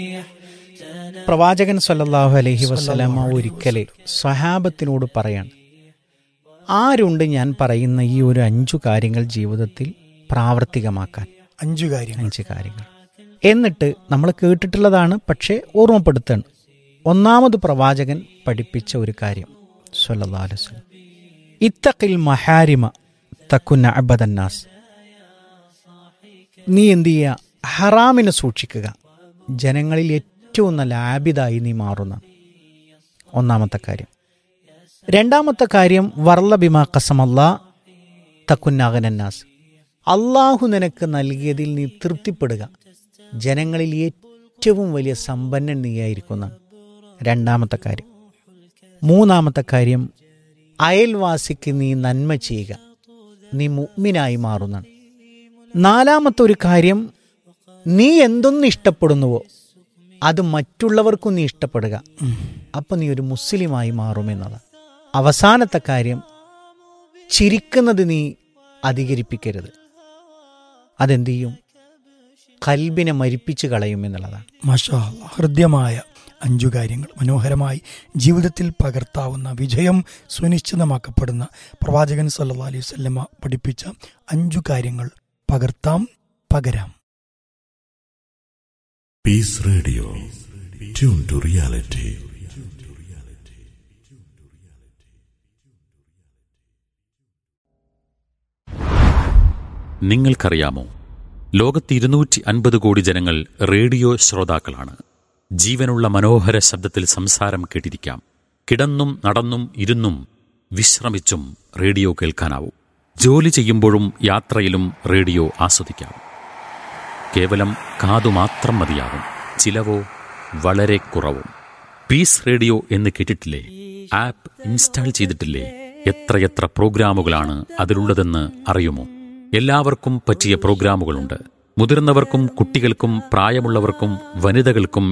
പ്രവാചകൻ സല്ലല്ലാഹു അലൈഹി വസല്ലമ ഒരിക്കലെ സ്വഹാബത്തിനോട് പറയാണ് ആരുണ്ട് ഞാൻ പറയുന്ന ഈ ഒരു അഞ്ചു കാര്യങ്ങൾ ജീവിതത്തിൽ പ്രാവർത്തികമാക്കാൻ അഞ്ചു കാര്യങ്ങൾ അഞ്ച് കാര്യങ്ങൾ എന്നിട്ട് നമ്മൾ കേട്ടിട്ടുള്ളതാണ് പക്ഷേ ഓർമ്മപ്പെടുത്താണ് ഒന്നാമത് പ്രവാചകൻ പഠിപ്പിച്ച ഒരു കാര്യം സല്ലല്ലാഹു അലൈഹി വസല്ലം ഇത്തഖിൽ മഹാരിമ തക്കുന്ന അബദന്നാസ് നീ എന്ത് ചെയ്യുക ഹറാമിനെ സൂക്ഷിക്കുക ജനങ്ങളിൽ ഏറ്റവും നല്ല ആബിദായി നീ മാറുന്ന ഒന്നാമത്തെ കാര്യം രണ്ടാമത്തെ കാര്യം വർള്ള ബിമാ കസമല്ല തക്കുന്നാകനന്നാസ് അള്ളാഹു നിനക്ക് നൽകിയതിൽ നീ തൃപ്തിപ്പെടുക ജനങ്ങളിൽ ഏറ്റവും വലിയ സമ്പന്നൻ നീയായിരിക്കുന്ന രണ്ടാമത്തെ കാര്യം മൂന്നാമത്തെ കാര്യം അയൽവാസിക്ക് നീ നന്മ ചെയ്യുക നീ മുഗ്മിനായി മാറുന്നതാണ് നാലാമത്തെ ഒരു കാര്യം നീ എന്തൊന്ന് ഇഷ്ടപ്പെടുന്നുവോ അത് മറ്റുള്ളവർക്കും നീ ഇഷ്ടപ്പെടുക അപ്പം നീ ഒരു മുസ്ലിമായി മാറുമെന്നതാണ് അവസാനത്തെ കാര്യം ചിരിക്കുന്നത് നീ അധികരിപ്പിക്കരുത് അതെന്ത് ചെയ്യും കൽബിനെ മരിപ്പിച്ച് കളയും എന്നുള്ളതാണ് മാഷാ അല്ലാ. ഹൃദ്യമായ അഞ്ചു കാര്യങ്ങൾ മനോഹരമായി ജീവിതത്തിൽ പകർത്താവുന്ന വിജയം സുനിശ്ചിതമാക്കപ്പെടുന്ന പ്രവാചകൻ സല്ലല്ലാഹു അലൈഹി വസല്ലമ പഠിപ്പിച്ച അഞ്ചു കാര്യങ്ങൾ പകർത്താം പകരാം Peace Radio. Tune to reality. നിങ്ങൾക്കറിയാമോ ലോകത്ത് ഇരുന്നൂറ്റി അൻപത് കോടി ജനങ്ങൾ റേഡിയോ ശ്രോതാക്കളാണ് ജീവനുള്ള മനോഹര ശബ്ദത്തിൽ സംസാരം കേട്ടിരിക്കാം കിടന്നും നടന്നും ഇരുന്നും വിശ്രമിച്ചും റേഡിയോ കേൾക്കാനാവും ജോലി ചെയ്യുമ്പോഴും യാത്രയിലും റേഡിയോ ആസ്വദിക്കാം കേവലം കാതു മാത്രം മതിയാകും ചിലവോ വളരെ കുറവും പീസ് റേഡിയോ എന്ന് കേട്ടിട്ടില്ലേ ആപ്പ് ഇൻസ്റ്റാൾ ചെയ്തിട്ടില്ലേ എത്രയെത്ര പ്രോഗ്രാമുകളാണ് അതിലുള്ളതെന്ന് അറിയുമോ എല്ലാവർക്കും പറ്റിയ പ്രോഗ്രാമുകളുണ്ട് മുതിർന്നവർക്കും കുട്ടികൾക്കും പ്രായമുള്ളവർക്കും വനിതകൾക്കും